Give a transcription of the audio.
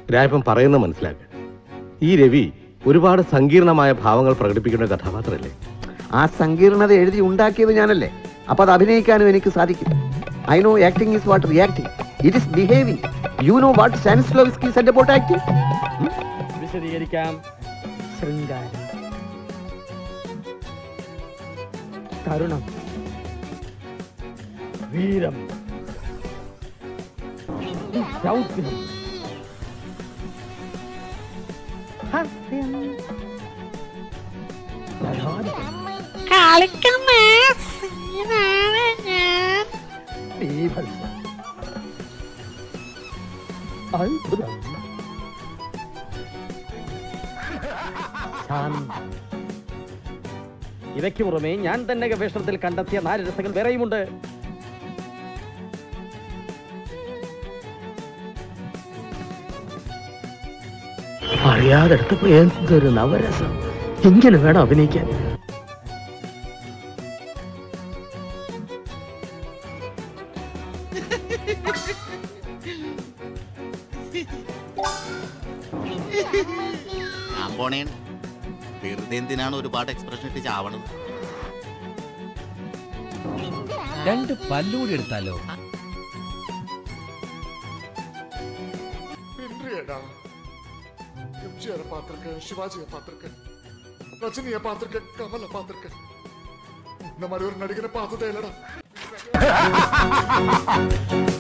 രായപ്പൻ പറയുന്നത് മനസ്സിലാക്കുക ഈ രവി ഒരുപാട് സങ്കീർണമായ ഭാവങ്ങൾ പ്രകടിപ്പിക്കുന്ന കഥാപാത്രമല്ലേ ആ സങ്കീർണത എഴുതി ഉണ്ടാക്കിയത് ഞാനല്ലേ അപ്പൊ അത് അഭിനയിക്കാനും എനിക്ക് സാധിക്കും I know acting is what reacting it is behaving you know what Stanislavski സെന്റ് അബൌട്ട് ആക്ടിംഗ് വിശദീകരിക്കാം ശൃംഗാരം കരുണം വീരം രൗദ്രം ഹാസ്യം കളിക്കുന്ന സീനാണ് ഞാൻ ബീഭത്സം അത്ഭുതം ശാന്തം ഇവയ്ക്ക് പുറമെ ഞാൻ തന്നെ ഗവേഷണത്തിൽ കണ്ടെത്തിയ നാല് രസങ്ങൾ വേറെയുമുണ്ട് അറിയാതെടുത്തപ്പോ എന്തൊരു നവരസം ഇങ്ങനെ വേണം അഭിനയിക്കാൻ ഞാൻ പോണേണ് വെറുതെ എന്തിനാണ് ഒരുപാട് എക്സ്പ്രഷൻ ഇട്ട് ചാവണത് രണ്ട് പല്ലൂടി എടുത്താലോ பின்றியடா எம்ஜிஆரை பார்த்திருக்கேன் சிவாஜியை பார்த்திருக்கேன் ரஜினியை பார்த்திருக்கேன் கமலை பார்த்திருக்கேன் இந்த மாதிரி ஒரு நடிகரை பார்த்ததே இல்லடா